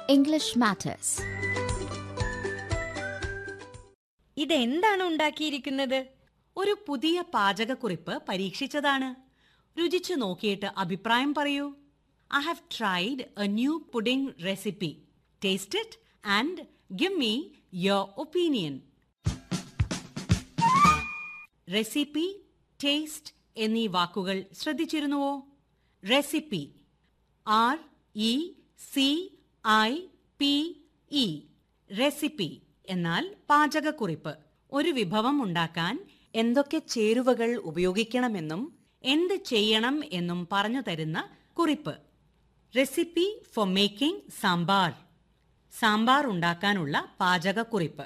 English Matters. ഇതെന്താണ് ഉണ്ടാക്കിയിരിക്കുന്നത് ഒരു പുതിയ പാചകക്കുറിപ്പ് പരീക്ഷിച്ചതാണ് രുചിച്ചു നോക്കിയിട്ട് അഭിപ്രായം പറയൂ I have tried a new pudding recipe taste it and give me your opinion recipe taste എന്നീ വാക്കുകൾ ശ്രദ്ധിച്ചിരുന്നുവോ recipe R E C I P E recipe എന്നാൽ പാചകക്കുറിപ്പ് ഒരു വിഭവം ഉണ്ടാക്കാൻ എന്തൊക്കെ ചേരുവകൾ ഉപയോഗിക്കണമെന്നും എന്ത് ചെയ്യണം എന്നും പറഞ്ഞു തരുന്ന കുറിപ്പ് recipe for making sambar sambar ഉണ്ടാക്കാനുള്ള പാചകക്കുറിപ്പ്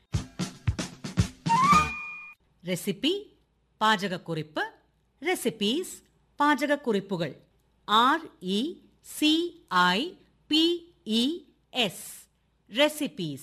റെസിപ്പി പാചകക്കുറിപ്പ് റെസിപ്പീസ് പാചകക്കുറിപ്പുകൾ R E C I P E S recipes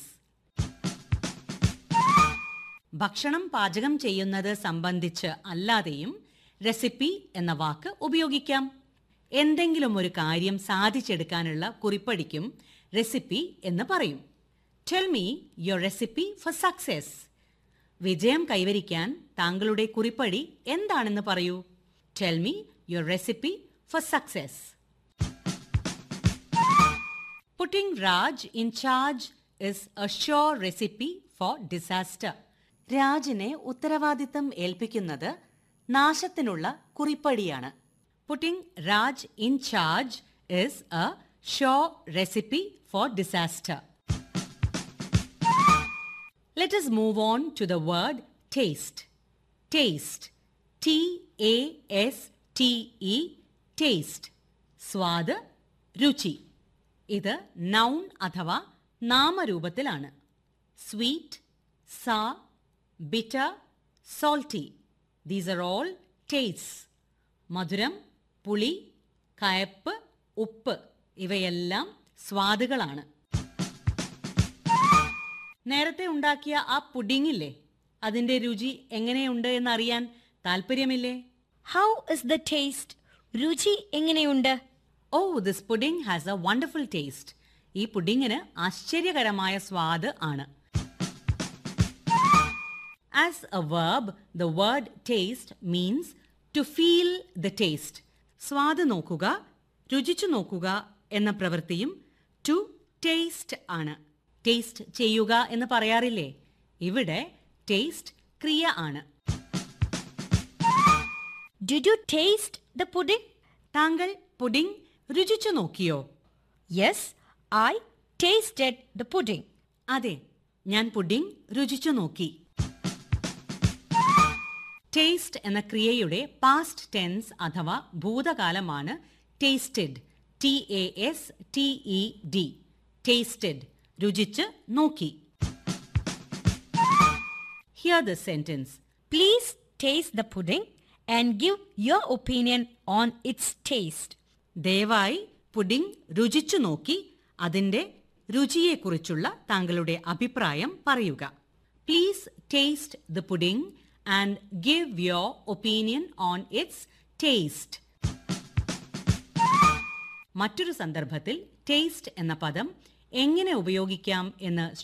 ഭക്ഷണം പാചകം ചെയ്യുന്നത് സംബന്ധിച്ച് അല്ലാതെയും റെസിപ്പി എന്ന വാക്ക് ഉപയോഗിക്കാം എന്തെങ്കിലും ഒരു കാര്യം സാധിച്ചെടുക്കാനുള്ള കുറിപ്പടിക്കും റെസിപ്പി എന്ന് പറയും tell me your recipe for success വിജയം കൈവരിക്കാൻ താങ്കളുടെ കുറിപ്പടി എന്താണെന്ന് പറയൂ tell me your recipe for success Putting Raj in charge is a sure recipe for disaster. രാജിനെ ഉത്തരവാദിത്തം ഏൽപ്പിക്കുന്നത് നാശത്തിനുള്ള കുറിപ്പടിയാണ് putting Raj in charge is a sure recipe for disaster let us move on to the word taste taste T A S T E taste സ്വാദ് രുചി ഇത് noun അഥവാ നാമരൂപത്തിലാണ് sweet sour bitter salty these are all taste മധുരം പുളി കയപ്പ് ഉപ്പ് ഇവയെല്ലാം സ്വാദുകളാണ് നേരത്തെ ഉണ്ടാക്കിയ ആ പുഡിങ്ങില്ലേ അതിന്റെ രുചി എങ്ങനെയുണ്ട് എന്നറിയാൻ താല്പര്യമില്ലേ ഹൗ ഇസ് ദ ടേസ്റ്റ് രുചി എങ്ങനെയുണ്ട് oh this pudding has a wonderful taste ഈ പുഡിങ്ങിന് ആശ്ചര്യകരമായ സ്വാദ് ആണ് as a verb the word taste means to feel the taste സ്വാദ് നോക്കുക രുചിച്ചു നോക്കുക എന്ന പ്രവൃത്തിയും ടു ടേസ്റ്റ് ആണ് ടേസ്റ്റ് ചെയ്യുക എന്ന് പറയാറില്ലേ ഇവിടെ ടേസ്റ്റ് ക്രിയ ആണ് did you taste the pudding താങ്കൾ പുഡിംഗ് രുചിച്ചു നോക്കിയോ yes I tasted the pudding അതെ ഞാൻ പുഡിംഗ് രുചിച്ചു നോക്കി ടേസ്റ്റ് എന്ന ക്രിയയുടെ പാസ്റ്റ് ടെൻസ് അഥവാ ഭൂതകാലമാണ് tasted T A S T E D tasted രുചിച്ച് നോക്കി here the sentence please taste the pudding and give your opinion on its taste ദയവായി പുഡിംഗ് രുചിച്ചു നോക്കി അതിന്റെ രുചിയെക്കുറിച്ചുള്ള താങ്കളുടെ അഭിപ്രായം പറയുക please taste the pudding and give your opinion on its taste മറ്റൊരു സന്ദർഭത്തിൽ ടേസ്റ്റ് എന്ന പദം എങ്ങനെ ഉപയോഗിക്കാം എന്ന്